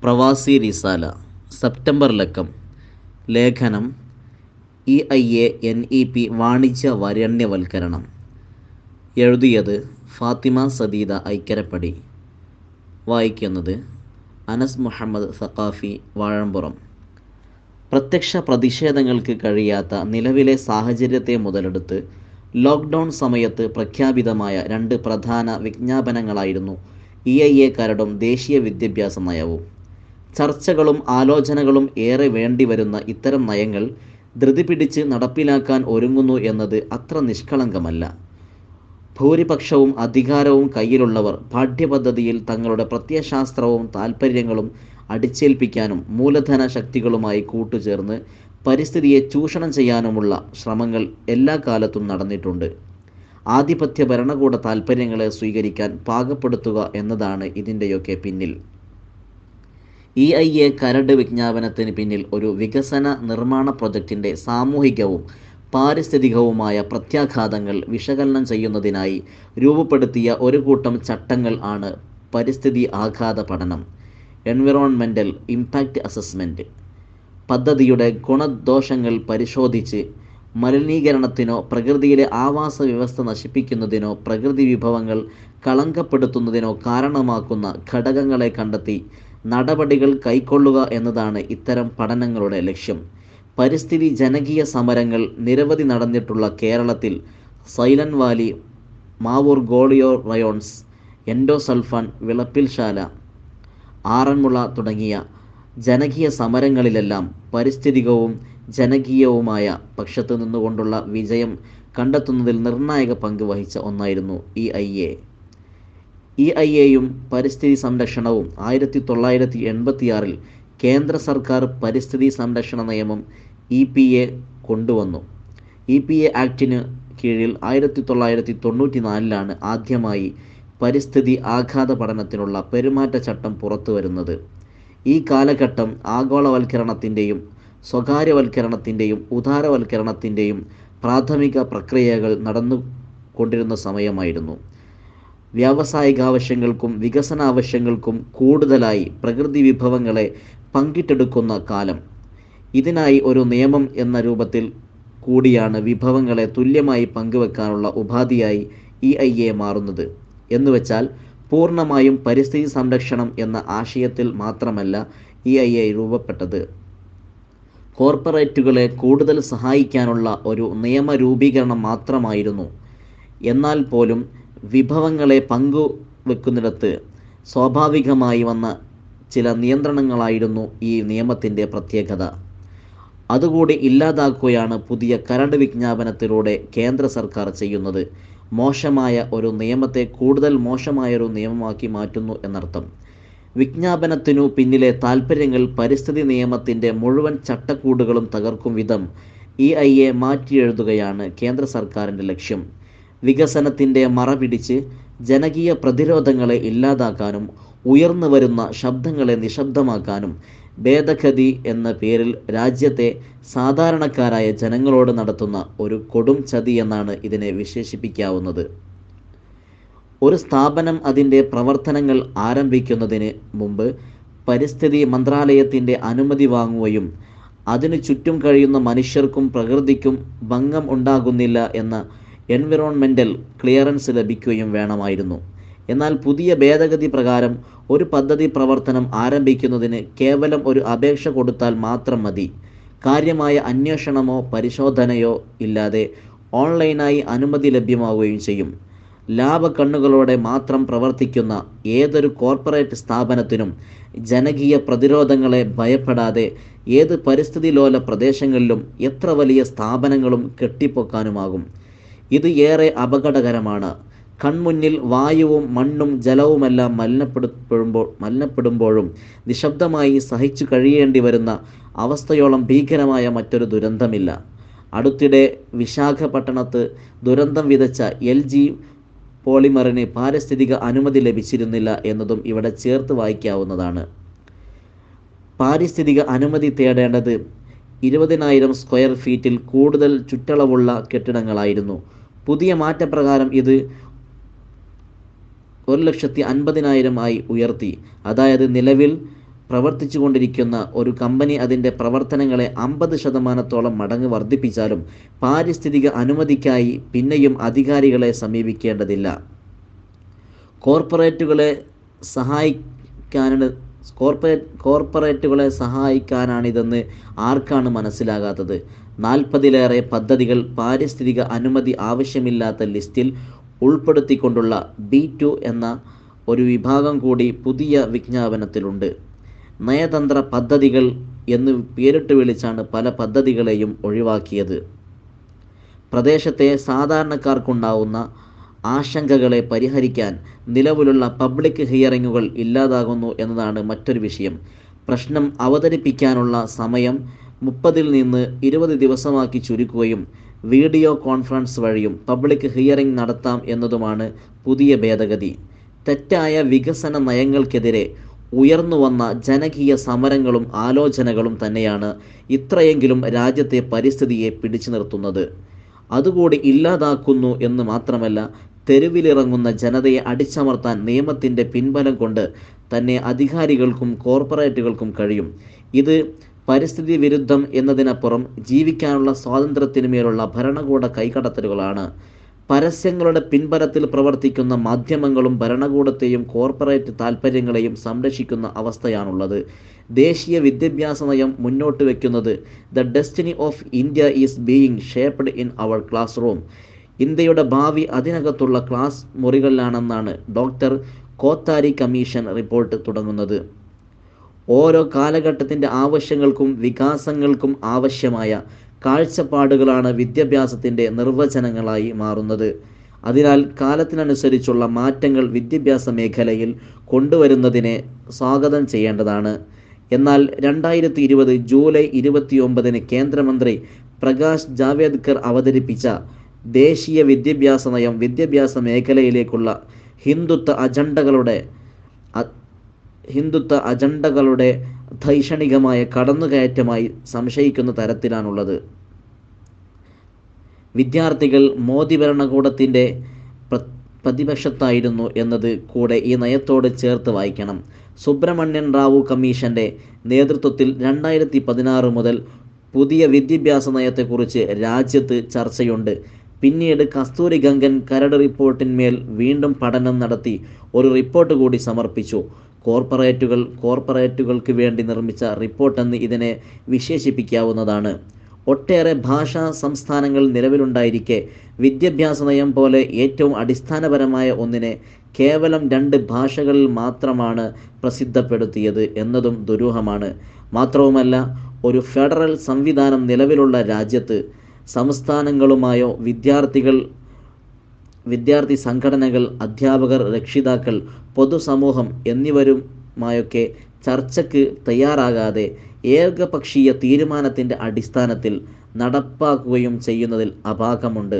പ്രവാസി റിസാല സെപ്റ്റംബർ ലക്കം ലേഖനം E I A N E P വാണിജ്യ വരണ്യവൽക്കരണം എഴുതിയത് ഫാത്തിമ സദീദ ഐക്കരപ്പടി വായിക്കുന്നത് അനസ് മുഹമ്മദ് സഖാഫി വാഴമ്പുറം പ്രത്യക്ഷ പ്രതിഷേധങ്ങൾക്ക് കഴിയാത്ത നിലവിലെ സാഹചര്യത്തെ മുതലെടുത്ത് ലോക്ക്ഡൗൺ സമയത്ത് പ്രഖ്യാപിതമായ രണ്ട് പ്രധാന വിജ്ഞാപനങ്ങളായിരുന്നു ഇ ഐ എ കരടും ദേശീയ വിദ്യാഭ്യാസ നയവും ചർച്ചകളും ആലോചനകളും ഏറെ വേണ്ടിവരുന്ന ഇത്തരം നയങ്ങൾ ധൃതി പിടിച്ച് നടപ്പിലാക്കാൻ ഒരുങ്ങുന്നു എന്നത് അത്ര നിഷ്കളങ്കമല്ല ഭൂരിപക്ഷവും അധികാരവും കയ്യിലുള്ളവർ പാഠ്യപദ്ധതിയിൽ തങ്ങളുടെ പ്രത്യയശാസ്ത്രവും താൽപ്പര്യങ്ങളും അടിച്ചേൽപ്പിക്കാനും മൂലധന ശക്തികളുമായി കൂട്ടുചേർന്ന് പരിസ്ഥിതിയെ ചൂഷണം ചെയ്യാനുമുള്ള ശ്രമങ്ങൾ എല്ലാ കാലത്തും നടന്നിട്ടുണ്ട് ആധിപത്യ ഭരണകൂട താൽപ്പര്യങ്ങളെ സ്വീകരിക്കാൻ പാകപ്പെടുത്തുക എന്നതാണ് ഇതിൻ്റെയൊക്കെ പിന്നിൽ ഇ ഐ എ കരട് വിജ്ഞാപനത്തിന് പിന്നിൽ ഒരു വികസന നിർമ്മാണ പ്രൊജക്റ്റിൻ്റെ സാമൂഹികവും പാരിസ്ഥിതികവുമായ പ്രത്യാഘാതങ്ങൾ വിശകലനം ചെയ്യുന്നതിനായി രൂപപ്പെടുത്തിയ ഒരു കൂട്ടം ചട്ടങ്ങൾ ആണ് പരിസ്ഥിതി ആഘാത പഠനം എൻവിറോൺമെൻ്റൽ ഇമ്പാക്റ്റ് അസസ്മെൻറ്റ് പദ്ധതിയുടെ ഗുണദോഷങ്ങൾ പരിശോധിച്ച് മലിനീകരണത്തിനോ പ്രകൃതിയിലെ ആവാസ വ്യവസ്ഥ നശിപ്പിക്കുന്നതിനോ പ്രകൃതി വിഭവങ്ങൾ കളങ്കപ്പെടുത്തുന്നതിനോ കാരണമാക്കുന്ന ഘടകങ്ങളെ കണ്ടെത്തി നടപടികൾ കൈക്കൊള്ളുക എന്നതാണ് ഇത്തരം പഠനങ്ങളുടെ ലക്ഷ്യം പരിസ്ഥിതി ജനകീയ സമരങ്ങൾ നിരവധി നടന്നിട്ടുള്ള കേരളത്തിൽ Silent Valley Mavoor Gwalior Rayons endosulfan Vilappilsala Aranmula തുടങ്ങിയ ജനകീയ സമരങ്ങളിലെല്ലാം പരിസ്ഥിതികവും ജനകീയവുമായ പക്ഷത്ത് നിന്നുകൊണ്ടുള്ള വിജയം കണ്ടെത്തുന്നതിൽ നിർണായക പങ്ക് വഹിച്ച ഒന്നായിരുന്നു E I A E I എയും പരിസ്ഥിതി സംരക്ഷണവും ആയിരത്തി തൊള്ളായിരത്തി എൺപത്തിയാറിൽ കേന്ദ്ര സർക്കാർ പരിസ്ഥിതി സംരക്ഷണ നിയമം ഇ പി എ കൊണ്ടുവന്നു ഇ പി എ ആക്ടിന് കീഴിൽ ആയിരത്തി തൊള്ളായിരത്തി തൊണ്ണൂറ്റി നാലിലാണ് ആദ്യമായി പരിസ്ഥിതി ആഘാത പഠനത്തിനുള്ള പെരുമാറ്റച്ചട്ടം പുറത്തു വരുന്നത് ഈ കാലഘട്ടം ആഗോളവൽക്കരണത്തിൻ്റെയും സ്വകാര്യവൽക്കരണത്തിൻ്റെയും ഉദാരവൽക്കരണത്തിൻ്റെയും പ്രാഥമിക പ്രക്രിയകൾ നടന്നു കൊണ്ടിരുന്ന സമയമായിരുന്നു വ്യാവസായിക ആവശ്യങ്ങൾക്കും വികസന ആവശ്യങ്ങൾക്കും കൂടുതലായി പ്രകൃതി വിഭവങ്ങളെ പങ്കിട്ടെടുക്കുന്ന കാലം ഇതിനായി ഒരു നിയമം എന്ന രൂപത്തിൽ കൂടിയാണ് വിഭവങ്ങളെ തുല്യമായി പങ്കുവെക്കാനുള്ള ഉപാധിയായി ഇ ഐ എ മാറുന്നത് എന്നുവെച്ചാൽ പൂർണ്ണമായും പരിസ്ഥിതി സംരക്ഷണം എന്ന ആശയത്തിൽ മാത്രമല്ല ഇ ഐ എ രൂപപ്പെട്ടത് കോർപ്പറേറ്റുകളെ കൂടുതൽ സഹായിക്കാനുള്ള ഒരു നിയമരൂപീകരണം മാത്രമായിരുന്നു എന്നാൽ പോലും വിഭവങ്ങളെ പങ്കുവെക്കുന്നിടത്ത് സ്വാഭാവികമായി വന്ന ചില നിയന്ത്രണങ്ങളായിരുന്നു ഈ നിയമത്തിൻ്റെ പ്രത്യേകത അതുകൂടി ഇല്ലാതാക്കുകയാണ് പുതിയ കരട് വിജ്ഞാപനത്തിലൂടെ കേന്ദ്ര സർക്കാർ ചെയ്യുന്നത് മോശമായ ഒരു നിയമത്തെ കൂടുതൽ മോശമായൊരു നിയമമാക്കി മാറ്റുന്നു എന്നർത്ഥം വിജ്ഞാപനത്തിനു പിന്നിലെ താൽപ്പര്യങ്ങൾ പരിസ്ഥിതി നിയമത്തിൻ്റെ മുഴുവൻ ചട്ടക്കൂടുകളും തകർക്കും വിധം ഇ ഐ എ മാറ്റിയെഴുതുകയാണ് കേന്ദ്ര സർക്കാരിൻ്റെ ലക്ഷ്യം വികസനത്തിൻ്റെ മറ പിടിച്ച് ജനകീയ പ്രതിരോധങ്ങളെ ഇല്ലാതാക്കാനും ഉയർന്നു വരുന്ന ശബ്ദങ്ങളെ നിശബ്ദമാക്കാനും ഭേദഗതി എന്ന പേരിൽ രാജ്യത്തെ സാധാരണക്കാരായ ജനങ്ങളോട് നടത്തുന്ന ഒരു കൊടും ചതി എന്നാണ് ഇതിനെ വിശേഷിപ്പിക്കാവുന്നത് ഒരു സ്ഥാപനം അതിൻ്റെ പ്രവർത്തനങ്ങൾ ആരംഭിക്കുന്നതിന് മുമ്പ് പരിസ്ഥിതി മന്ത്രാലയത്തിൻ്റെ അനുമതി വാങ്ങുകയും അതിനു ചുറ്റും കഴിയുന്ന മനുഷ്യർക്കും പ്രകൃതിക്കും ഭംഗം ഉണ്ടാകുന്നില്ല എന്ന എൻവിറോൺമെൻ്റൽ ക്ലിയറൻസ് ലഭിക്കുകയും വേണമായിരുന്നു എന്നാൽ പുതിയ ഭേദഗതി പ്രകാരം ഒരു പദ്ധതി പ്രവർത്തനം ആരംഭിക്കുന്നതിന് കേവലം ഒരു അപേക്ഷ കൊടുത്താൽ മാത്രം മതി കാര്യമായ അന്വേഷണമോ പരിശോധനയോ ഇല്ലാതെ ഓൺലൈനായി അനുമതി ലഭ്യമാവുകയും ചെയ്യും ലാഭക്കണ്ണുകളോടെ മാത്രം പ്രവർത്തിക്കുന്ന ഏതൊരു കോർപ്പറേറ്റ് സ്ഥാപനത്തിനും ജനകീയ പ്രതിരോധങ്ങളെ ഭയപ്പെടാതെ ഏത് പരിസ്ഥിതി ലോല പ്രദേശങ്ങളിലും എത്ര വലിയ സ്ഥാപനങ്ങളും കെട്ടിപ്പൊക്കാനുമാകും ഇത് ഏറെ അപകടകരമാണ് കൺമുന്നിൽ വായുവും മണ്ണും ജലവുമെല്ലാം മലിനപ്പെടുമ്പോഴുമ്പോൾ മലിനപ്പെടുമ്പോഴും നിശബ്ദമായി സഹിച്ചു കഴിയേണ്ടി വരുന്ന അവസ്ഥയോളം ഭീകരമായ മറ്റൊരു ദുരന്തമില്ല അടുത്തിടെ വിശാഖപട്ടണത്ത് ദുരന്തം വിതച്ച എൽ ജി പോളിമറിന് പാരിസ്ഥിതിക അനുമതി ലഭിച്ചിരുന്നില്ല എന്നതും ഇവിടെ ചേർത്ത് വായിക്കാവുന്നതാണ് പാരിസ്ഥിതിക അനുമതി തേടേണ്ടത് ഇരുപതിനായിരം സ്ക്വയർ ഫീറ്റിൽ കൂടുതൽ ചുറ്റളവുള്ള കെട്ടിടങ്ങളായിരുന്നു പുതിയ മാറ്റപ്രകാരം ഇത് ഒരു ലക്ഷത്തി അൻപതിനായിരം ആയി ഉയർത്തി അതായത് നിലവിൽ പ്രവർത്തിച്ചുകൊണ്ടിരിക്കുന്ന ഒരു കമ്പനി അതിൻ്റെ പ്രവർത്തനങ്ങളെ അമ്പത് ശതമാനത്തോളം മടങ്ങ് വർദ്ധിപ്പിച്ചാലും പാരിസ്ഥിതിക അനുമതിക്കായി പിന്നെയും അധികാരികളെ സമീപിക്കേണ്ടതില്ല കോർപ്പറേറ്റുകളെ സഹായിക്കാനാണ് കോർപ്പറേറ്റ് കോർപ്പറേറ്റുകളെ സഹായിക്കാനാണിതെന്ന് ആർക്കാണ് മനസ്സിലാകാത്തത് നാൽപ്പതിലേറെ പദ്ധതികൾ പാരിസ്ഥിതിക അനുമതി ആവശ്യമില്ലാത്ത ലിസ്റ്റിൽ ഉൾപ്പെടുത്തിക്കൊണ്ടുള്ള ബി ടു എന്ന ഒരു വിഭാഗം കൂടി പുതിയ വിജ്ഞാപനത്തിലുണ്ട് നയതന്ത്ര പദ്ധതികൾ എന്ന് പേരിട്ട് വിളിച്ചാണ് പല പദ്ധതികളെയും ഒഴിവാക്കിയത് പ്രദേശത്തെ സാധാരണക്കാർക്കുണ്ടാവുന്ന ആശങ്കകളെ പരിഹരിക്കാൻ നിലവിലുള്ള പബ്ലിക് ഹിയറിങ്ങുകൾ ഇല്ലാതാകുന്നു എന്നതാണ് മറ്റൊരു വിഷയം പ്രശ്നം അവതരിപ്പിക്കാനുള്ള സമയം മുപ്പതിൽ നിന്ന് ഇരുപത് ദിവസമാക്കി ചുരുക്കുകയും വീഡിയോ കോൺഫറൻസ് വഴിയും പബ്ലിക് ഹിയറിംഗ് നടത്താം എന്നതുമാണ് പുതിയ ഭേദഗതി തെറ്റായ വികസന നയങ്ങൾക്കെതിരെ ഉയർന്നു വന്ന ജനകീയ സമരങ്ങളും ആലോചനകളും തന്നെയാണ് ഇത്രയെങ്കിലും രാജ്യത്തെ പരിസ്ഥിതിയെ പിടിച്ചു നിർത്തുന്നത് അതുകൂടി ഇല്ലാതാക്കുന്നു എന്ന് മാത്രമല്ല തെരുവിലിറങ്ങുന്ന ജനതയെ അടിച്ചമർത്താൻ നിയമത്തിൻ്റെ പിൻബലം കൊണ്ട് തന്നെ അധികാരികൾക്കും കോർപ്പറേറ്റുകൾക്കും കഴിയും ഇത് പരിസ്ഥിതി വിരുദ്ധം എന്നതിനപ്പുറം ജീവിക്കാനുള്ള സ്വാതന്ത്ര്യത്തിനു മേലുള്ള ഭരണകൂട കൈകടത്തലുകളാണ് പരസ്യങ്ങളുടെ പിൻബലത്തിൽ പ്രവർത്തിക്കുന്ന മാധ്യമങ്ങളും ഭരണകൂടത്തെയും കോർപ്പറേറ്റ് താൽപ്പര്യങ്ങളെയും സംരക്ഷിക്കുന്ന അവസ്ഥയാണുള്ളത് ദേശീയ വിദ്യാഭ്യാസ നയം മുന്നോട്ട് വയ്ക്കുന്നത് the destiny of India is being shaped in our classroom ഇന്ത്യയുടെ ഭാവി അതിനകത്തുള്ള ക്ലാസ് മുറികളിലാണെന്നാണ് ഡോക്ടർ കോത്താരി കമ്മീഷൻ റിപ്പോർട്ട് തുടങ്ങുന്നത് ഓരോ കാലഘട്ടത്തിൻ്റെ ആവശ്യങ്ങൾക്കും വികാസങ്ങൾക്കും ആവശ്യമായ കാഴ്ചപ്പാടുകളാണ് വിദ്യാഭ്യാസത്തിൻ്റെ നിർവചനങ്ങളായി മാറുന്നത് അതിനാൽ കാലത്തിനനുസരിച്ചുള്ള മാറ്റങ്ങൾ വിദ്യാഭ്യാസ മേഖലയിൽ കൊണ്ടുവരുന്നതിനെ സ്വാഗതം ചെയ്യേണ്ടതാണ് എന്നാൽ രണ്ടായിരത്തി ഇരുപത് ജൂലൈ ഇരുപത്തിയൊമ്പതിന് കേന്ദ്രമന്ത്രി പ്രകാശ് ജാവേദ്കർ അവതരിപ്പിച്ച ദേശീയ വിദ്യാഭ്യാസ നയം വിദ്യാഭ്യാസ മേഖലയിലേക്കുള്ള ഹിന്ദുത്വ അജണ്ടകളുടെ അ- ഹിന്ദുത്വ അജണ്ടകളുടെ ധൈഷണികമായ കടന്നുകയറ്റമായി സംശയിക്കുന്ന തരത്തിലാണുള്ളത് വിദ്യാർത്ഥികൾ മോദി ഭരണകൂടത്തിൻ്റെ പ്ര- പ്രതിപക്ഷത്തായിരുന്നു എന്നത് കൂടെ ഈ നയത്തോട് ചേർത്ത് വായിക്കണം സുബ്രഹ്മണ്യൻ റാവു കമ്മീഷൻ്റെ നേതൃത്വത്തിൽ രണ്ടായിരത്തി പതിനാറ് മുതൽ പുതിയ വിദ്യാഭ്യാസ നയത്തെക്കുറിച്ച് രാജ്യത്ത് ചർച്ചയുണ്ട് പിന്നീട് കസ്തൂരി ഗംഗൻ കരട് റിപ്പോർട്ടിന്മേൽ വീണ്ടും പഠനം നടത്തി ഒരു റിപ്പോർട്ട് കൂടി സമർപ്പിച്ചു കോർപ്പറേറ്റുകൾ കോർപ്പറേറ്റുകൾക്ക് വേണ്ടി നിർമ്മിച്ച റിപ്പോർട്ടെന്ന് ഇതിനെ വിശേഷിപ്പിക്കാവുന്നതാണ് ഒട്ടേറെ ഭാഷാ സംസ്ഥാനങ്ങൾ നിലവിലുണ്ടായിരിക്കെ വിദ്യാഭ്യാസ നയം പോലെ ഏറ്റവും അടിസ്ഥാനപരമായ ഒന്നിനെ കേവലം രണ്ട് ഭാഷകളിൽ മാത്രമാണ് പ്രസിദ്ധപ്പെടുത്തിയത് എന്നതും ദുരൂഹമാണ് മാത്രവുമല്ല ഒരു ഫെഡറൽ സംവിധാനം നിലവിലുള്ള രാജ്യത്ത് സംസ്ഥാനങ്ങളുമായോ വിദ്യാർത്ഥികൾ വിദ്യാർത്ഥി സംഘടനകൾ അധ്യാപകർ രക്ഷിതാക്കൾ പൊതുസമൂഹം എന്നിവരുമായൊക്കെ ചർച്ചയ്ക്ക് തയ്യാറാകാതെ ഏകപക്ഷീയ തീരുമാനത്തിൻ്റെ അടിസ്ഥാനത്തിൽ നടപ്പാക്കുകയും ചെയ്യുന്നതിൽ അപാകമുണ്ട്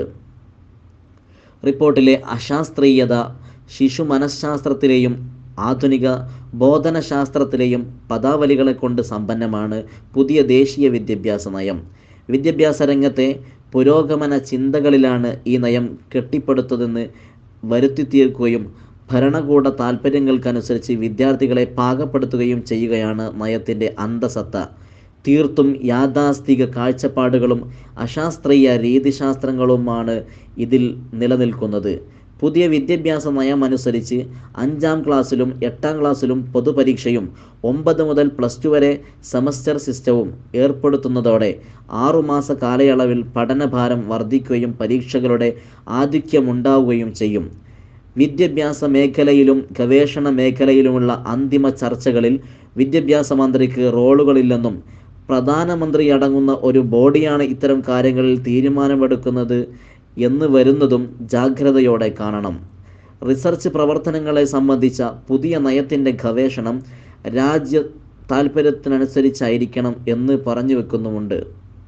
റിപ്പോർട്ടിലെ അശാസ്ത്രീയത ശിശു മനഃശാസ്ത്രത്തിലെയും ആധുനിക ബോധനശാസ്ത്രത്തിലെയും പദാവലികളെ കൊണ്ട് സമ്പന്നമാണ് പുതിയ ദേശീയ വിദ്യാഭ്യാസ നയം വിദ്യാഭ്യാസ രംഗത്തെ പുരോഗമന ചിന്തകളിലാണ് ഈ നയം കെട്ടിപ്പടുത്തതെന്ന് വരുത്തി തീർക്കുകയും ഭരണകൂട താൽപ്പര്യങ്ങൾക്കനുസരിച്ച് വിദ്യാർത്ഥികളെ പാകപ്പെടുത്തുകയും ചെയ്യുകയാണ് നയത്തിൻ്റെ അന്തസത്ത തീർത്തും യാഥാസ്ഥിക കാഴ്ചപ്പാടുകളും അശാസ്ത്രീയ രീതിശാസ്ത്രങ്ങളുമാണ് ഇതിൽ നിലനിൽക്കുന്നത് പുതിയ വിദ്യാഭ്യാസ നയമനുസരിച്ച് അഞ്ചാം ക്ലാസ്സിലും എട്ടാം ക്ലാസ്സിലും പൊതുപരീക്ഷയും ഒമ്പത് മുതൽ പ്ലസ് ടു വരെ സെമസ്റ്റർ സിസ്റ്റവും ഏർപ്പെടുത്തുന്നതോടെ ആറുമാസ കാലയളവിൽ പഠനഭാരം വർദ്ധിക്കുകയും പരീക്ഷകളുടെ ആധിക്യമുണ്ടാവുകയും ചെയ്യും വിദ്യാഭ്യാസ മേഖലയിലും ഗവേഷണ മേഖലയിലുമുള്ള അന്തിമ ചർച്ചകളിൽ വിദ്യാഭ്യാസ മന്ത്രിക്ക് റോളുകളില്ലെന്നും പ്രധാനമന്ത്രി അടങ്ങുന്ന ഒരു ബോഡിയാണ് ഇത്തരം കാര്യങ്ങളിൽ തീരുമാനമെടുക്കുന്നത് എന്ന് വരുന്നതും ജാഗ്രതയോടെ കാണണം റിസർച്ച് പ്രവർത്തനങ്ങളെ സംബന്ധിച്ച പുതിയ നയത്തിൻ്റെ ഗവേഷണം രാജ്യ താൽപ്പര്യത്തിനനുസരിച്ചായിരിക്കണം എന്ന് പറഞ്ഞു വെക്കുന്നുമുണ്ട്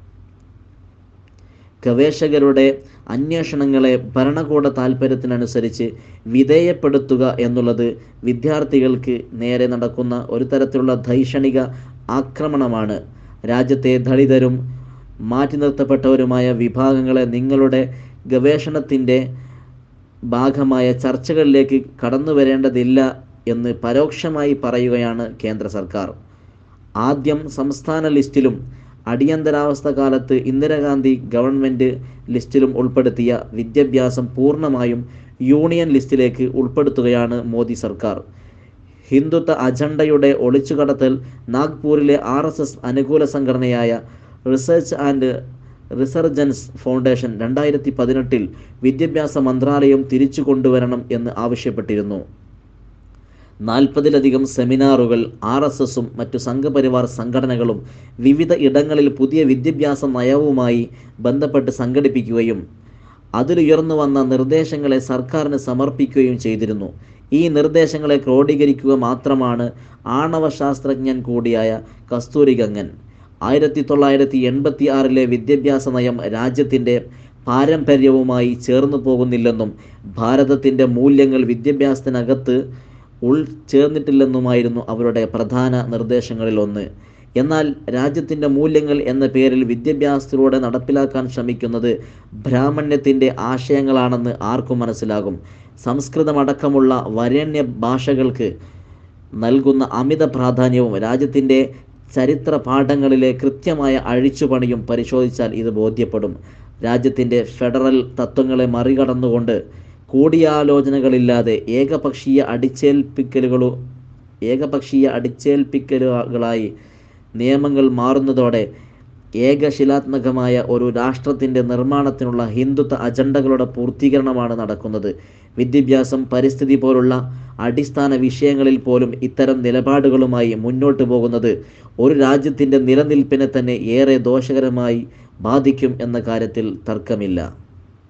ഗവേഷകരുടെ അന്വേഷണങ്ങളെ ഭരണകൂട താൽപ്പര്യത്തിനനുസരിച്ച് വിധേയപ്പെടുത്തുക എന്നുള്ളത് വിദ്യാർത്ഥികൾക്ക് നേരെ നടക്കുന്ന ഒരു തരത്തിലുള്ള ധൈഷണിക ആക്രമണമാണ് രാജ്യത്തെ ദളിതരും മാറ്റി നിർത്തപ്പെട്ടവരുമായ വിഭാഗങ്ങളെ നിങ്ങളുടെ ഗവേഷണത്തിൻ്റെ ഭാഗമായ ചർച്ചകളിലേക്ക് കടന്നു വരേണ്ടതില്ല എന്ന് പരോക്ഷമായി പറയുകയാണ് കേന്ദ്ര സർക്കാർ ആദ്യം സംസ്ഥാന ലിസ്റ്റിലും അടിയന്തരാവസ്ഥ കാലത്ത് ഇന്ദിരാഗാന്ധി ഗവൺമെൻറ് ലിസ്റ്റിലും ഉൾപ്പെടുത്തിയ വിദ്യാഭ്യാസം പൂർണ്ണമായും യൂണിയൻ ലിസ്റ്റിലേക്ക് ഉൾപ്പെടുത്തുകയാണ് മോദി സർക്കാർ ഹിന്ദുത്വ അജണ്ടയുടെ ഒളിച്ചുകടത്തൽ നാഗ്പൂരിലെ ആർ എസ് എസ് അനുകൂല സംഘടനയായ റിസർച്ച് ആൻഡ് റിസർജൻസ് ഫൗണ്ടേഷൻ രണ്ടായിരത്തി പതിനെട്ടിൽ വിദ്യാഭ്യാസ മന്ത്രാലയം തിരിച്ചു കൊണ്ടുവരണം എന്ന് ആവശ്യപ്പെട്ടിരുന്നു നാൽപ്പതിലധികം സെമിനാറുകൾ ആർ എസ് എസും മറ്റു സംഘപരിവാർ സംഘടനകളും വിവിധ ഇടങ്ങളിൽ പുതിയ വിദ്യാഭ്യാസ നയവുമായി ബന്ധപ്പെട്ട് സംഘടിപ്പിക്കുകയും അതിലുയർന്നു വന്ന നിർദ്ദേശങ്ങളെ സർക്കാരിന് സമർപ്പിക്കുകയും ചെയ്തിരുന്നു ഈ നിർദ്ദേശങ്ങളെ ക്രോഡീകരിക്കുക മാത്രമാണ് ആണവ ശാസ്ത്രജ്ഞൻ കൂടിയായ കസ്തൂരിഗംഗൻ ആയിരത്തി തൊള്ളായിരത്തി എൺപത്തി ആറിലെ വിദ്യാഭ്യാസ നയം രാജ്യത്തിൻ്റെ പാരമ്പര്യവുമായി ചേർന്നു പോകുന്നില്ലെന്നും ഭാരതത്തിൻ്റെ മൂല്യങ്ങൾ വിദ്യാഭ്യാസത്തിനകത്ത് ഉൾച്ചേർന്നിട്ടില്ലെന്നുമായിരുന്നു അവരുടെ പ്രധാന നിർദ്ദേശങ്ങളിലൊന്ന് എന്നാൽ രാജ്യത്തിൻ്റെ മൂല്യങ്ങൾ എന്ന പേരിൽ വിദ്യാഭ്യാസത്തിലൂടെ നടപ്പിലാക്കാൻ ശ്രമിക്കുന്നത് ബ്രാഹ്മണ്യത്തിൻ്റെ ആശയങ്ങളാണെന്ന് ആർക്കും മനസ്സിലാകും സംസ്കൃതമടക്കമുള്ള വരേണ്യ ഭാഷകൾക്ക് നൽകുന്ന അമിത പ്രാധാന്യവും രാജ്യത്തിൻ്റെ ചരിത്ര പാഠങ്ങളിലെ കൃത്യമായ അഴിച്ചുപണിയും പരിശോധിച്ചാൽ ഇത് ബോധ്യപ്പെടും രാജ്യത്തിൻ്റെ ഫെഡറൽ തത്വങ്ങളെ മറികടന്നുകൊണ്ട് കൂടിയാലോചനകളില്ലാതെ ഏകപക്ഷീയ അടിച്ചേൽപ്പിക്കലുകളോ ഏകപക്ഷീയ അടിച്ചേൽപ്പിക്കലുകളായി നിയമങ്ങൾ മാറുന്നതോടെ ഏകശിലാത്മകമായ ഒരു രാഷ്ട്രത്തിൻ്റെ നിർമ്മാണത്തിനുള്ള ഹിന്ദുത്വ അജണ്ടകളുടെ പൂർത്തീകരണമാണ് നടക്കുന്നത് വിദ്യാഭ്യാസം പരിസ്ഥിതി പോലുള്ള അടിസ്ഥാന വിഷയങ്ങളിൽ പോലും ഇത്തരം നിലപാടുകളുമായി മുന്നോട്ട് പോകുന്നത് ഒരു രാജ്യത്തിൻ്റെ നിലനിൽപ്പിനെ തന്നെ ഏറെ ദോഷകരമായി ബാധിക്കും എന്ന കാര്യത്തിൽ തർക്കമില്ല